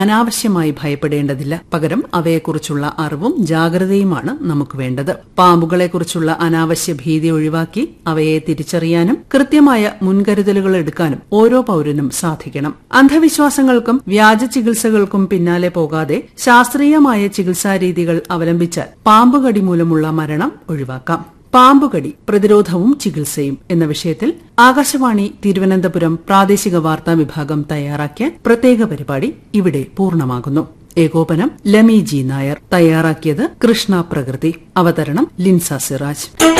അനാവശ്യമായി ഭയപ്പെടേണ്ടതില്ല പകരം അവയെക്കുറിച്ചുള്ള അറിവും ജാഗ്രതയുമാണ് നമുക്ക് വേണ്ടത് പാമ്പുകളെക്കുറിച്ചുള്ള അനാവശ്യ ഭീതി ഒഴിവാക്കി അവയെ തിരിച്ചറിയാനും കൃത്യമായ മുൻകരുതലുകൾ എടുക്കാനും ഓരോ പൌരനും സാധിക്കണം അന്ധവിശ്വാസങ്ങൾക്കും വ്യാജ ചികിത്സകൾക്കും പിന്നാലെ പോകാതെ ശാസ്ത്രീയമായ ചികിത്സാരീതികൾ അവലംബിച്ചാൽ പാമ്പുകടി മൂലമുള്ള മരണം ഒഴിവാക്കാം പാമ്പുകടി പ്രതിരോധവും ചികിത്സയും എന്ന വിഷയത്തിൽ ആകാശവാണി തിരുവനന്തപുരം പ്രാദേശിക വാർത്താ വിഭാഗം തയ്യാറാക്കിയ പ്രത്യേക പരിപാടി ഇവിടെ പൂർണ്ണമാകുന്നു ഏകോപനം ലമി ജി നായർ തയ്യാറാക്കിയത് കൃഷ്ണ പ്രകൃതി അവതരണം ലിൻസ സിറാജ്